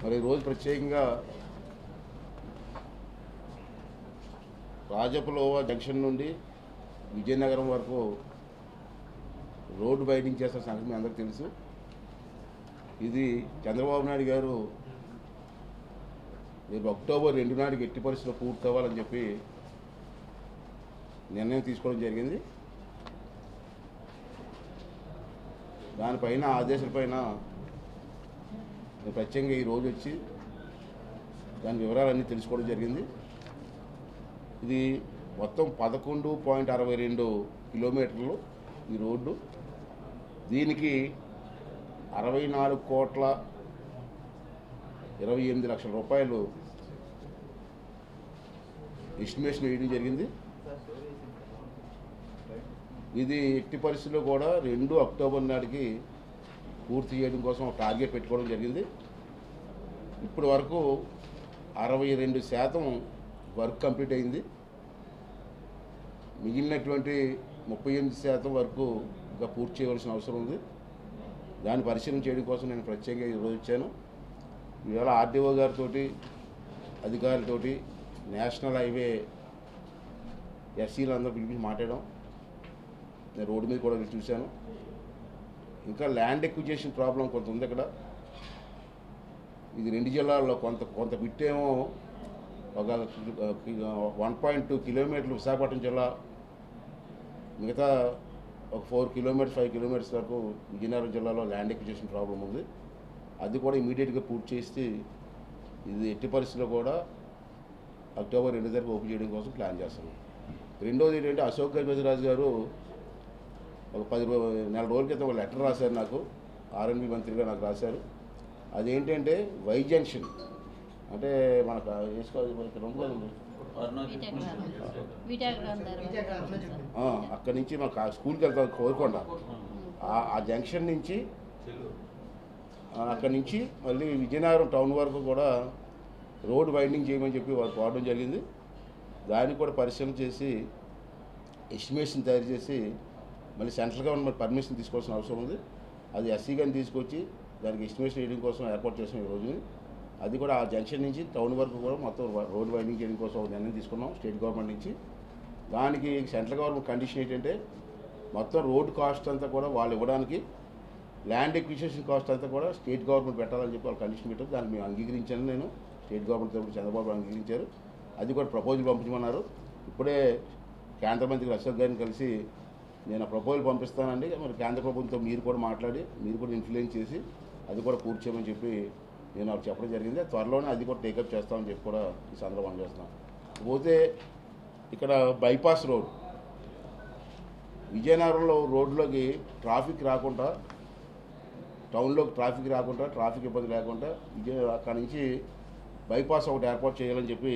మరి ఈరోజు ప్రత్యేకంగా రాజపులోవా జంక్షన్ నుండి విజయనగరం వరకు రోడ్డు బైడింగ్ చేస్తున్న సంగతి మీ అందరికీ తెలుసు ఇది చంద్రబాబు నాయుడు గారు రేపు అక్టోబర్ రెండు నాటికి ఎట్టి పరిస్థితుల్లో పూర్తి అవ్వాలని చెప్పి నిర్ణయం తీసుకోవడం జరిగింది దానిపైన ఆదేశాలపైన నేను ప్రత్యేకంగా ఈ రోజు వచ్చి దాని వివరాలన్నీ తెలుసుకోవడం జరిగింది ఇది మొత్తం పదకొండు పాయింట్ అరవై రెండు కిలోమీటర్లు ఈ రోడ్డు దీనికి అరవై నాలుగు కోట్ల ఇరవై ఎనిమిది లక్షల రూపాయలు ఎస్టిమేషన్ వేయడం జరిగింది ఇది ఎట్టి పరిస్థితుల్లో కూడా రెండు అక్టోబర్ నాటికి పూర్తి చేయడం కోసం ఒక టార్గెట్ పెట్టుకోవడం జరిగింది ఇప్పటి వరకు అరవై రెండు శాతం వర్క్ కంప్లీట్ అయింది మిగిలినటువంటి ముప్పై ఎనిమిది శాతం వరకు ఇంకా పూర్తి చేయవలసిన అవసరం ఉంది దాన్ని పరిశీలన చేయడం కోసం నేను ప్రత్యేకంగా ఈరోజు వచ్చాను ఇవాళ ఆర్డీఓ గారితో అధికారులతోటి నేషనల్ హైవే ఎస్సీలు అందరూ పిలిపించి మాట్లాడడం నేను రోడ్డు మీద కూడా వెళ్ళి చూశాను ఇంకా ల్యాండ్ ఎక్విజేషన్ ప్రాబ్లం కొంత ఉంది ఇక్కడ ఇది రెండు జిల్లాల్లో కొంత కొంత బిట్టేమో ఒక వన్ పాయింట్ టూ కిలోమీటర్లు విశాఖపట్నం జిల్లా మిగతా ఒక ఫోర్ కిలోమీటర్స్ ఫైవ్ కిలోమీటర్స్ వరకు విజయనగరం జిల్లాలో ల్యాండ్ ఎక్విజేషన్ ప్రాబ్లం ఉంది అది కూడా ఇమీడియట్గా పూర్తి చేసి ఇది ఎట్టి పరిస్థితుల్లో కూడా అక్టోబర్ రెండు తారీఖు ఓపెన్ చేయడం కోసం ప్లాన్ చేస్తున్నాం రెండోది ఏంటంటే అశోక్ గజరాజు గారు ఒక పది రో నెల రోజుల క్రితం ఒక లెటర్ రాశారు నాకు ఆర్ఎన్బి మంత్రిగా నాకు రాశారు అదేంటంటే వై జంక్షన్ అంటే మనకు వేసుకోవాలి మనకి రెండు కదండి. ఆ, అక్కడి నుంచి మాకు ఆ స్కూల్కి వెళ్తాం కోరుకొండ ఆ- ఆ జంక్షన్ నుంచి ఆ, అక్కడి నుంచి మళ్ళీ విజయనగరం టౌన్ వరకు కూడా రోడ్ వైండింగ్ చేయమని చెప్పి వారు కోరడం జరిగింది దాన్ని కూడా పరిశీలన చేసి ఎస్టిమేషన్ తయారు చేసి మళ్ళీ సెంట్రల్ గవర్నమెంట్ పర్మిషన్ తీసుకోవాల్సిన అవసరం ఉంది అది ఎస్సీ గారిని తీసుకొచ్చి దానికి ఎస్టిమేషన్ వేయడం కోసం ఏర్పాటు చేసాం ఈరోజు అది కూడా ఆ జంక్షన్ నుంచి టౌన్ వరకు కూడా మొత్తం రోడ్ వైండింగ్ చేయడం కోసం ఒక నిర్ణయం తీసుకున్నాం స్టేట్ గవర్నమెంట్ నుంచి దానికి సెంట్రల్ గవర్నమెంట్ కండిషన్ ఏంటంటే మొత్తం రోడ్ కాస్ట్ అంతా కూడా వాళ్ళు ఇవ్వడానికి ల్యాండ్ ఎక్విజిషన్ కాస్ట్ అంతా కూడా స్టేట్ గవర్నమెంట్ పెట్టాలని చెప్పి వాళ్ళు కండిషన్ పెట్టారు దాన్ని మేము అంగీకరించాను నేను స్టేట్ గవర్నమెంట్ తరపున చంద్రబాబు నాయుడు అంగీకరించారు అది కూడా ప్రపోజల్ పంపించమన్నారు ఇప్పుడే కేంద్ర మంత్రి అశోక్ గారిని కలిసి నేను ఆ ప్రపోజల్ పంపిస్తానండి మరి కేంద్ర ప్రభుత్వంతో మీరు కూడా మాట్లాడి మీరు కూడా ఇన్ఫ్లుయెన్స్ చేసి అది కూడా పూర్తి చేయమని చెప్పి నేను వాళ్ళకి చెప్పడం జరిగింది త్వరలోనే అది కూడా టేకప్ చేస్తామని చెప్పి కూడా ఈ సందర్భంగా చేస్తున్నాం పోతే ఇక్కడ బైపాస్ రోడ్ విజయనగరంలో రోడ్లోకి ట్రాఫిక్ రాకుండా టౌన్లోకి ట్రాఫిక్ రాకుండా ట్రాఫిక్ ఇబ్బంది లేకుండా విజయ అక్కడి నుంచి బైపాస్ ఒకటి ఏర్పాటు చేయాలని చెప్పి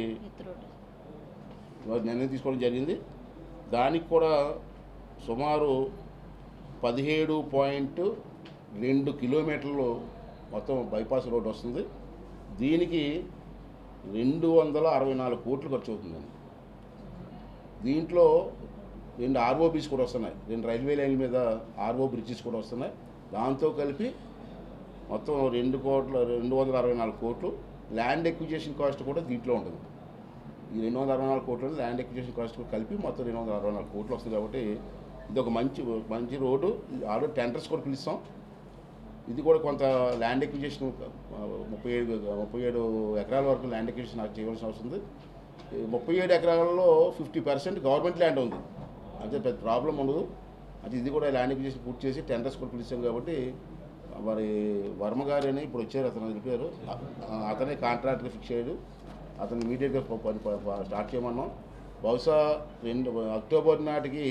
వారు నిర్ణయం తీసుకోవడం జరిగింది దానికి కూడా సుమారు పదిహేడు పాయింట్ రెండు కిలోమీటర్లు మొత్తం బైపాస్ రోడ్ వస్తుంది దీనికి రెండు వందల అరవై నాలుగు కోట్లు ఖర్చు అవుతుందండి దీంట్లో రెండు ఆర్ఓబీస్ కూడా వస్తున్నాయి రెండు రైల్వే లైన్ల మీద ఆర్ఓ బ్రిడ్జెస్ కూడా వస్తున్నాయి దాంతో కలిపి మొత్తం రెండు కోట్ల రెండు వందల అరవై నాలుగు కోట్లు ల్యాండ్ ఎక్విజేషన్ కాస్ట్ కూడా దీంట్లో ఉంటుంది ఈ రెండు వందల అరవై నాలుగు కోట్లు ల్యాండ్ ఎక్విజేషన్ కాస్ట్ కూడా కలిపి మొత్తం రెండు వందల అరవై నాలుగు కోట్లు వస్తుంది కాబట్టి ఇది ఒక మంచి మంచి రోడ్డు ఆల్రెడీ టెండర్స్ కూడా పిలుస్తాం ఇది కూడా కొంత ల్యాండ్ ఎక్విజేషన్ ముప్పై ఏడు ముప్పై ఏడు ఎకరాల వరకు ల్యాండ్ ఎక్విజేషన్ నాకు చేయవలసిన అవసరం ఉంది ఈ ముప్పై ఏడు ఎకరాలలో ఫిఫ్టీ పర్సెంట్ గవర్నమెంట్ ల్యాండ్ ఉంది అంటే పెద్ద ప్రాబ్లం ఉండదు అంటే ఇది కూడా ల్యాండ్ ఎక్విజేషన్ పూర్తి చేసి టెండర్స్ కూడా పిలిచాం కాబట్టి మరి వర్మ గారు అని ఇప్పుడు వచ్చారు అతను చెప్పారు అతనే కాంట్రాక్ట్గా ఫిక్స్ అయ్యాడు అతను ఇమీడియట్గా పని ప- స్టార్ట్ చేయమన్నాం బహుశా రెండు అక్టోబర్ నాటికి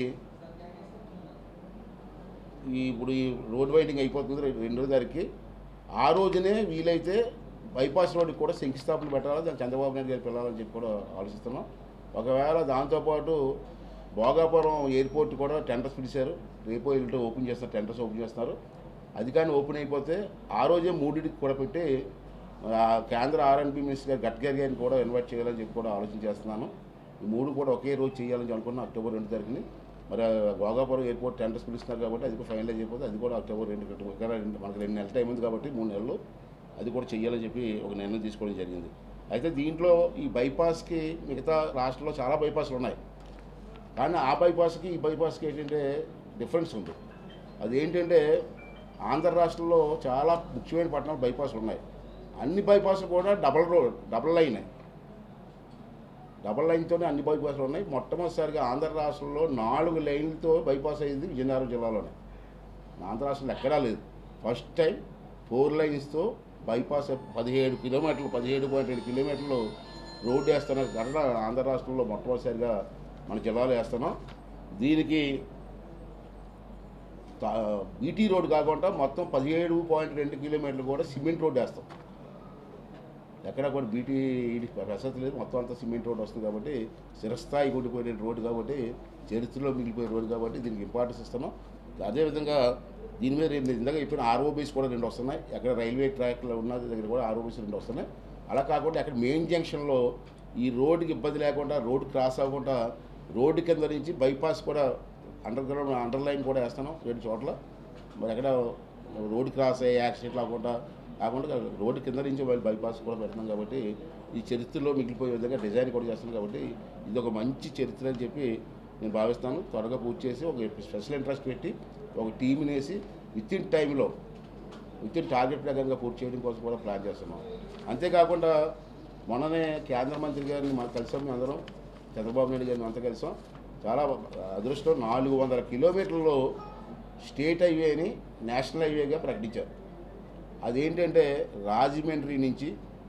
ఈ ఇప్పుడు ఈ రోడ్ వైడింగ్ అయిపోతుంది రె- రెండో తారీఖుకి ఆ రోజునే వీలైతే బైపాస్ రోడ్డుకి కూడా శంకుస్థాపన పెట్టాలి దాన్ని చంద్రబాబు నాయుడు గారికి వెళ్ళాలని చెప్పి కూడా ఆలోచిస్తున్నాం ఒకవేళ దాంతోపాటు భోగాపురం ఎయిర్పోర్ట్ కూడా టెండర్స్ పిలిచారు రేపో ఎల్లుంటో ఓపెన్ చేస్తారు టెండర్స్ ఓపెన్ చేస్తున్నారు అది కానీ ఓపెన్ అయిపోతే ఆ రోజే మూడింటికి కూడా పెట్టి మరి ఆ కేంద్ర ఆర్ఎన్బి మినిస్టర్ గారు గడ్కరీ గారిని కూడా ఇన్వైట్ చేయాలని చెప్పి కూడా ఆలోచన చేస్తున్నాను ఈ మూడు కూడా ఒకే రోజు చేయాలని అనుకున్నాను అక్టోబర్ రెండు తారీఖుని మరి ఆ భోగాపురం ఎయిర్పోర్ట్ టెండర్స్ పిలుస్తున్నారు కాబట్టి అది కూడా ఫైనలైజ్ అయిపోతే అది కూడా అక్టోబర్ రెండు రెండు ఇంకా రెండు మనకి రెండు నెలల టైం ఉంది కాబట్టి మూడు నెలలు అది కూడా చెయ్యాలని చెప్పి ఒక నిర్ణయం తీసుకోవడం జరిగింది అయితే దీంట్లో ఈ బైపాస్కి మిగతా రాష్ట్రంలో చాలా బైపాస్లు ఉన్నాయి కానీ ఆ బైపాస్కి ఈ బైపాస్కి ఏంటంటే డిఫరెన్స్ ఉంది అదేంటంటే ఆంధ్ర రాష్ట్రంలో చాలా ముఖ్యమైన పట్టణాలు బైపాస్లు ఉన్నాయి అన్ని బైపాస్లు కూడా డబల్ రోడ్ డబల్ లైన్ డబల్ లైన్తోనే అన్ని బైపాస్లు ఉన్నాయి మొట్టమొదటిసారిగా ఆంధ్ర రాష్ట్రంలో నాలుగు లైన్లతో బైపాస్ అయ్యింది విజయనగరం జిల్లాలోనే ఆంధ్ర రాష్ట్రంలో ఎక్కడా లేదు ఫస్ట్ టైం ఫోర్ లైన్స్తో బైపాస్ పదిహేడు కిలోమీటర్లు పదిహేడు పాయింట్ రెండు కిలోమీటర్లు రోడ్డు వేస్తున్న ఘటన ఆంధ్ర రాష్ట్రంలో మొట్టమొదటిసారిగా మన జిల్లాలో వేస్తున్నాం దీనికి బీటీ రోడ్ కాకుండా మొత్తం పదిహేడు పాయింట్ రెండు కిలోమీటర్లు కూడా సిమెంట్ రోడ్ వేస్తాం ఎక్కడ కూడా బీటీ ప్రసక్తి లేదు మొత్తం అంతా సిమెంట్ రోడ్ వస్తుంది కాబట్టి చిరస్థాయి కూడిపోయిన రోడ్డు కాబట్టి చరిత్రలో మిగిలిపోయే రోడ్డు కాబట్టి దీనికి ఇంపార్టెన్స్ ఇస్తున్నాం అదేవిధంగా దీని మీద రెండు ఇందాక చెప్పిన ఆర్ఓబీస్ కూడా రెండు వస్తున్నాయి ఎక్కడ రైల్వే ట్రాక్లో ఉన్న దగ్గర కూడా ఆర్ఓబీస్ రెండు వస్తున్నాయి అలా కాకుండా అక్కడ మెయిన్ జంక్షన్లో ఈ రోడ్డుకి ఇబ్బంది లేకుండా రోడ్డు క్రాస్ అవ్వకుండా రోడ్డు కింద నుంచి బైపాస్ కూడా అండర్ గ్రౌండ్ అండర్ లైన్ కూడా వేస్తున్నాం రెండు చోట్ల మరి ఎక్కడ రోడ్ క్రాస్ అయ్యే యాక్సిడెంట్ కాకుండా కాకుండా రోడ్డు కింద నుంచి వాళ్ళు బైపాస్ కూడా పెడుతున్నాం కాబట్టి ఈ చరిత్రలో మిగిలిపోయే విధంగా డిజైన్ కూడా చేస్తున్నాం కాబట్టి ఇది ఒక మంచి చరిత్ర అని చెప్పి నేను భావిస్తాను త్వరగా పూర్తి చేసి ఒక స్పెషల్ ఇంట్రెస్ట్ పెట్టి ఒక టీంని వేసి విత్ ఇన్ టైంలో విత్ ఇన్ టార్గెట్ ప్రకారంగా పూర్తి చేయడం కోసం కూడా ప్లాన్ చేస్తున్నాం అంతేకాకుండా మొన్ననే కేంద్ర మంత్రి గారిని మనం కలిసాం మేము అందరం చంద్రబాబు నాయుడు గారిని అంతా కలిసాం చాలా అదృష్టం నాలుగు వందల కిలోమీటర్లు స్టేట్ హైవేని నేషనల్ హైవేగా ప్రకటించారు అదేంటంటే రాజమండ్రి నుంచి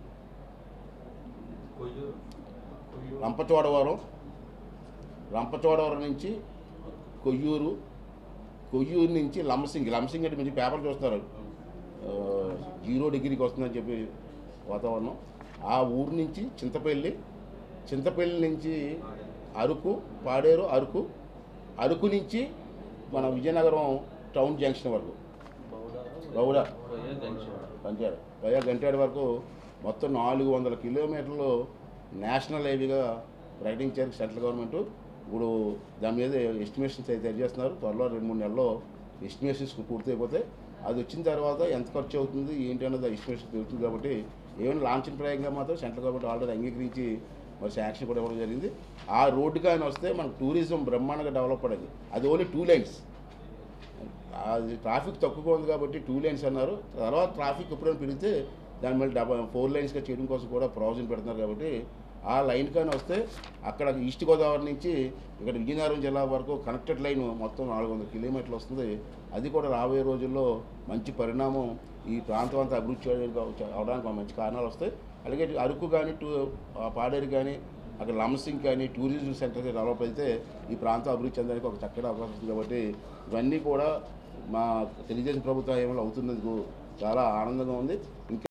రంపచోడవరం రంపచోడవరం నుంచి కొయ్యూరు కొయ్యూరు నుంచి లంసింగ్ లంసింగ్ అంటే మీరు పేపర్ చూస్తున్నారు ఆ, జీరో డిగ్రీకి వస్తుందని చెప్పి వాతావరణం ఆ ఊరు నుంచి చింతపల్లి చింతపల్లి నుంచి అరకు పాడేరు అరకు అరకు నుంచి మన విజయనగరం టౌన్ జంక్షన్ వరకు బౌడ పంచారు పైగా గంటాడు వరకు మొత్తం నాలుగు వందల కిలోమీటర్లు నేషనల్ హైవేగా ప్రకటించారు సెంట్రల్ గవర్నమెంట్ ఇప్పుడు దాని మీద ఎస్టిమేషన్స్ అయితే తయారు చేస్తున్నారు త్వరలో రెండు మూడు నెలల్లో ఎస్టిమేషన్స్ పూర్తయిపోతే అది వచ్చిన తర్వాత ఎంత ఖర్చు అవుతుంది ఏంటి అన్నది ఎస్టిమేషన్ తెలుస్తుంది కాబట్టి ఏమైనా లాంఛన ప్రాయంగా మాత్రం సెంట్రల్ గవర్నమెంట్ ఆల్రెడీ అంగీకరించి మరి శాంక్షన్ కూడా ఇవ్వడం జరిగింది ఆ రోడ్డు కానీ వస్తే మనకు టూరిజం బ్రహ్మాండంగా డెవలప్ అయ్యేది అది ఓన్లీ టూ లైన్స్ అది ట్రాఫిక్ తక్కువగా ఉంది కాబట్టి టూ లైన్స్ అన్నారు తర్వాత ట్రాఫిక్ ఎప్పుడైనా పెరిగితే దాని మళ్ళీ డబల్ ఫోర్ లైన్స్గా చేయడం కోసం కూడా ప్రావిజన్ పెడుతున్నారు కాబట్టి ఆ లైన్ కానీ వస్తే అక్కడ ఈస్ట్ గోదావరి నుంచి ఇక్కడ విజయనగరం జిల్లా వరకు కనెక్టెడ్ లైన్ మొత్తం నాలుగు వందల కిలోమీటర్లు వస్తుంది అది కూడా రాబోయే రోజుల్లో మంచి పరిణామం ఈ ప్రాంతం అంతా అభివృద్ధి చేయడానికి అవడానికి మంచి కారణాలు వస్తాయి అలాగే అరకు కానీ టూ ఆ పాడేరు కానీ అక్కడ లంసింగ్ కానీ టూరిజం సెంటర్ డెవలప్ అయితే ఈ ప్రాంతం అభివృద్ధి చెందడానికి ఒక చక్కటి అవకాశం ఉంది కాబట్టి ఇవన్నీ కూడా మా తెలుగుదేశం ప్రభుత్వం ఏమైనా అవుతున్నందుకు చాలా ఆనందంగా ఉంది ఇంకా